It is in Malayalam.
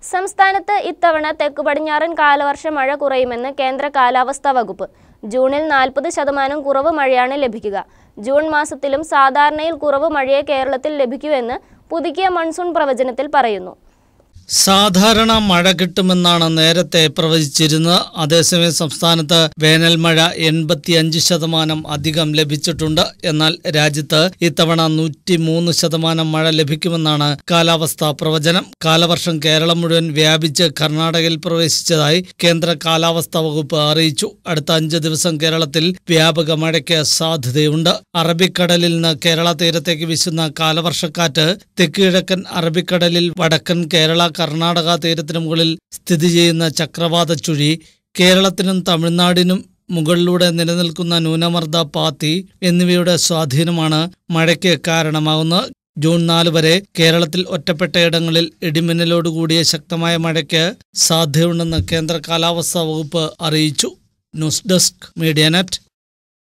സംസ്ഥാനത്ത് ഇത്തവണ തെക്കു പടിഞ്ഞാറൻ കാലവർഷ മഴ കുറയുമെന്ന് കേന്ദ്ര കാലാവസ്ഥാ വകുപ്പ് ജൂണിൽ നാൽപ്പത് ശതമാനം കുറവ് മഴയാണ് ലഭിക്കുക ജൂൺ മാസത്തിലും സാധാരണയിൽ കുറവ് മഴയെ കേരളത്തിൽ ലഭിക്കൂ എന്ന് പുതുക്കിയ മൺസൂൺ പ്രവചനത്തിൽ പറയുന്നു സാധാരണ മഴ കിട്ടുമെന്നാണ് നേരത്തെ പ്രവചിച്ചിരുന്നത് അതേസമയം സംസ്ഥാനത്ത് വേനൽ മഴ എൺപത്തിയഞ്ച് ശതമാനം അധികം ലഭിച്ചിട്ടുണ്ട് എന്നാൽ രാജ്യത്ത് ഇത്തവണ നൂറ്റി മൂന്ന് ശതമാനം മഴ ലഭിക്കുമെന്നാണ് കാലാവസ്ഥാ പ്രവചനം കാലവർഷം കേരളം മുഴുവൻ വ്യാപിച്ച് കർണാടകയിൽ പ്രവേശിച്ചതായി കേന്ദ്ര കാലാവസ്ഥാ വകുപ്പ് അറിയിച്ചു അടുത്ത അഞ്ച് ദിവസം കേരളത്തിൽ വ്യാപക മഴയ്ക്ക് സാധ്യതയുണ്ട് അറബിക്കടലിൽ നിന്ന് കേരള തീരത്തേക്ക് വീശുന്ന കാലവർഷക്കാറ്റ് തെക്ക് കിഴക്കൻ അറബിക്കടലിൽ വടക്കൻ കേരള കർണാടക തീരത്തിന് മുകളിൽ സ്ഥിതി ചെയ്യുന്ന ചക്രവാത ചുഴി കേരളത്തിനും തമിഴ്നാടിനും മുകളിലൂടെ നിലനിൽക്കുന്ന ന്യൂനമർദ്ദ പാത്തി എന്നിവയുടെ സ്വാധീനമാണ് മഴയ്ക്ക് കാരണമാകുന്നത് ജൂൺ നാല് വരെ കേരളത്തിൽ ഒറ്റപ്പെട്ടയിടങ്ങളിൽ ഇടിമിന്നലോടുകൂടിയ ശക്തമായ മഴയ്ക്ക് സാധ്യതയുണ്ടെന്ന് കേന്ദ്ര കാലാവസ്ഥാ വകുപ്പ് അറിയിച്ചു ന്യൂസ് ഡെസ്ക് മീഡിയ നെറ്റ്